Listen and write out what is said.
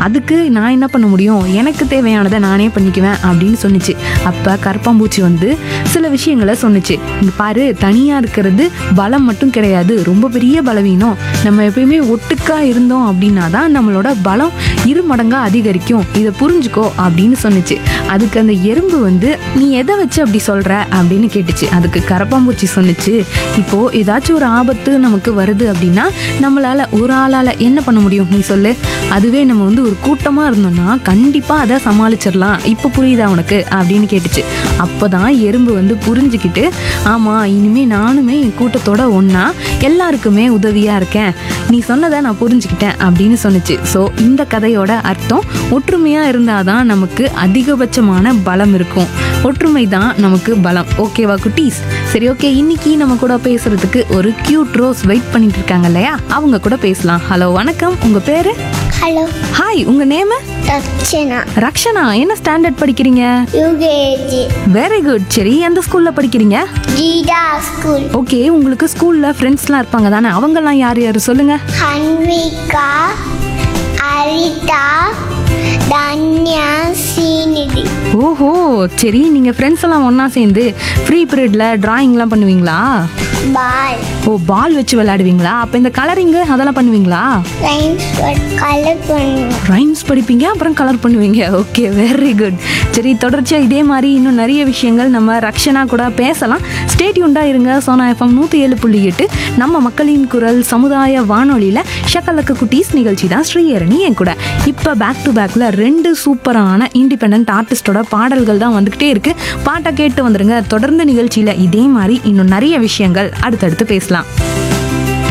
அதுக்கு நான் என்ன பண்ண முடியும் எனக்கு தேவையானதை நானே பண்ணிக்குவேன் அப்படின்னு சொன்னுச்சு அப்போ கரப்பாம்பூச்சி வந்து சில விஷயங்களை சொன்னுச்சு இங்க பாரு தனியாக இருக்கிறது பலம் மட்டும் கிடையாது ரொம்ப பெரிய பலவீனம் நம்ம எப்பயுமே ஒட்டுக்கா இருந்தோம் அப்படின்னா தான் நம்மளோட பலம் இரு மடங்கா அதிகரிக்கும் இதை புரிஞ்சுக்கோ அப்படின்னு சொன்னுச்சு அதுக்கு அந்த எறும்பு வந்து நீ எதை வச்சு அப்படி சொல்ற அப்படின்னு கேட்டுச்சு அதுக்கு கரப்பாம்பூச்சி சொன்னுச்சு இப்போ ஏதாச்சும் ஒரு ஆபத்து நமக்கு வருது அப்படின்னா நம்மளால ஒரு ஆளால என்ன பண்ண முடியும் நீ சொல்லு அதுவே நம்ம வந்து ஒரு கூட்டமா இருந்தோம்னா கண்டிப்பா அதை சமாளிச்சிடலாம் இப்போ புரியுதா உனக்கு அப்படின்னு கேட்டுச்சு அப்போதான் எறும்பு வந்து புரிஞ்சுக்கிட்டு ஆமா இனிமே நானுமே என் கூட்டத்தோட ஒண்ணா எல்லாருக்குமே உதவியா இருக்கேன் நீ சொன்னதை நான் புரிஞ்சுக்கிட்டேன் அப்படின்னு சொன்னுச்சு ஸோ இந்த கதையோட அர்த்தம் ஒற்றுமையா இருந்தாதான் நமக்கு அதிகபட்சமான பலம் இருக்கும் ஒற்றுமை தான் நமக்கு பலம் ஓகேவா குட்டீஸ் சரி ஓகே இன்னைக்கு நம்ம கூட பேசுறதுக்கு ஒரு கியூட் ரோஸ் வெயிட் பண்ணிட்டு இருக்காங்க இல்லையா அவங்க கூட பேசலாம் ஹலோ வணக்கம் உங்க பேரு ஹலோ ஹாய் உங்க நேம் தட்சணா ரக்ஷனா என்ன ஸ்டாண்டர்ட் படிக்கிறீங்க யூகேஜி வெரி குட் சரி எந்த ஸ்கூல்ல படிக்கிறீங்க ஜீடா ஸ்கூல் ஓகே உங்களுக்கு ஸ்கூல்ல ஃப்ரெண்ட்ஸ்லாம் இருப்பாங்க தானே அவங்கெல்லாம் யார் யார் சொல்லுங்க ஹன்விகா அரிதா தன்யா சீனிதி ஓஹோ சரி நீங்க ஃப்ரெண்ட்ஸ் எல்லாம் ஒண்ணா சேர்ந்து ஃப்ரீ பீரியட்ல டிராயிங்லாம் பண்ணுவீங்களா பால் ஓ பால் வச்சு விளையாடுவீங்களா அப்ப இந்த கலரிங்கு அதெல்லாம் பண்ணுவீங்களா லைன்ஸ் கலர் பண்ணுவோம் ரைம்ஸ் படிப்பீங்க அப்புறம் கலர் பண்ணுவீங்க ஓகே வெரி குட் சரி தொடர்ச்சியாக இதே மாதிரி இன்னும் நிறைய விஷயங்கள் நம்ம ரக்ஷனா கூட பேசலாம் ஸ்டேட்யூண்டாக இருங்க சோனா எஃப்எம் நூற்றி ஏழு புள்ளி எட்டு நம்ம மக்களின் குரல் சமுதாய வானொலியில் ஷக்கலக்கு குட்டீஸ் நிகழ்ச்சி தான் ஸ்ரீஹரணி என் கூட இப்போ பேக் டு பேக்கில் ரெண்டு சூப்பரான இண்டிபெண்ட் ஆர்டிஸ்டோட பாடல்கள் தான் வந்துக்கிட்டே இருக்கு பாட்டை கேட்டு வந்துருங்க தொடர்ந்து நிகழ்ச்சியில் இதே மாதிரி இன்னும் நிறைய விஷயங்கள் அடுத்தடுத்து பேசலாம்